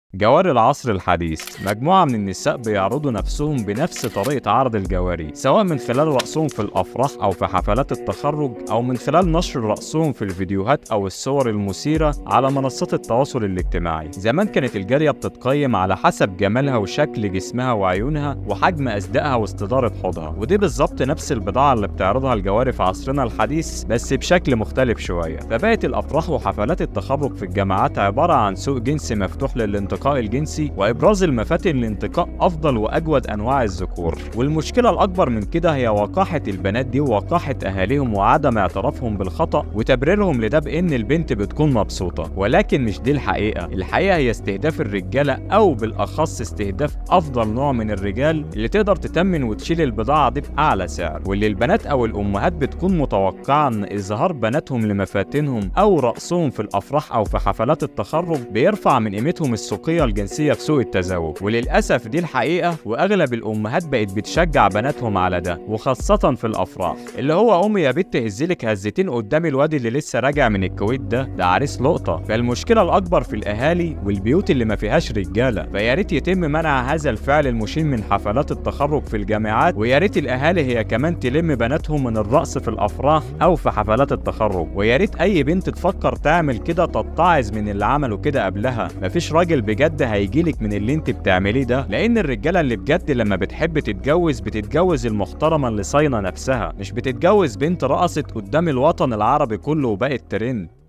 جواري العصر الحديث مجموعة من النساء بيعرضوا نفسهم بنفس طريقة عرض الجواري سواء من خلال رقصهم في الأفراح أو في حفلات التخرج أو من خلال نشر رقصهم في الفيديوهات أو الصور المثيرة على منصات التواصل الاجتماعي زمان كانت الجارية بتتقيم على حسب جمالها وشكل جسمها وعيونها وحجم أصدقها واستدارة حوضها ودي بالظبط نفس البضاعة اللي بتعرضها الجواري في عصرنا الحديث بس بشكل مختلف شوية فبقت الأفراح وحفلات التخرج في الجامعات عبارة عن سوق جنسي مفتوح للانتقال الانتقاء الجنسي وابراز المفاتن لانتقاء افضل واجود انواع الذكور والمشكله الاكبر من كده هي وقاحه البنات دي ووقاحه اهاليهم وعدم اعترافهم بالخطا وتبريرهم لده بان البنت بتكون مبسوطه ولكن مش دي الحقيقه الحقيقه هي استهداف الرجاله او بالاخص استهداف افضل نوع من الرجال اللي تقدر تتمن وتشيل البضاعه دي باعلى سعر واللي البنات او الامهات بتكون متوقعه ان اظهار بناتهم لمفاتنهم او رقصهم في الافراح او في حفلات التخرج بيرفع من قيمتهم السوقيه التغطية الجنسية في سوق التزاوج وللأسف دي الحقيقة وأغلب الأمهات بقت بتشجع بناتهم على ده وخاصة في الأفراح اللي هو أمي يا بنت هزلك هزتين قدام الواد اللي لسه راجع من الكويت ده ده عريس لقطة فالمشكلة الأكبر في الأهالي والبيوت اللي ما فيهاش رجالة فيا ريت يتم منع هذا الفعل المشين من حفلات التخرج في الجامعات ويا ريت الأهالي هي كمان تلم بناتهم من الرقص في الأفراح أو في حفلات التخرج ويا ريت أي بنت تفكر تعمل كده تتعظ من اللي عملوا كده قبلها مفيش راجل بجد بجد هيجيلك من اللي انت بتعمليه ده لان الرجاله اللي بجد لما بتحب تتجوز بتتجوز المحترمه اللي صاينه نفسها مش بتتجوز بنت رقصت قدام الوطن العربي كله وبقت ترند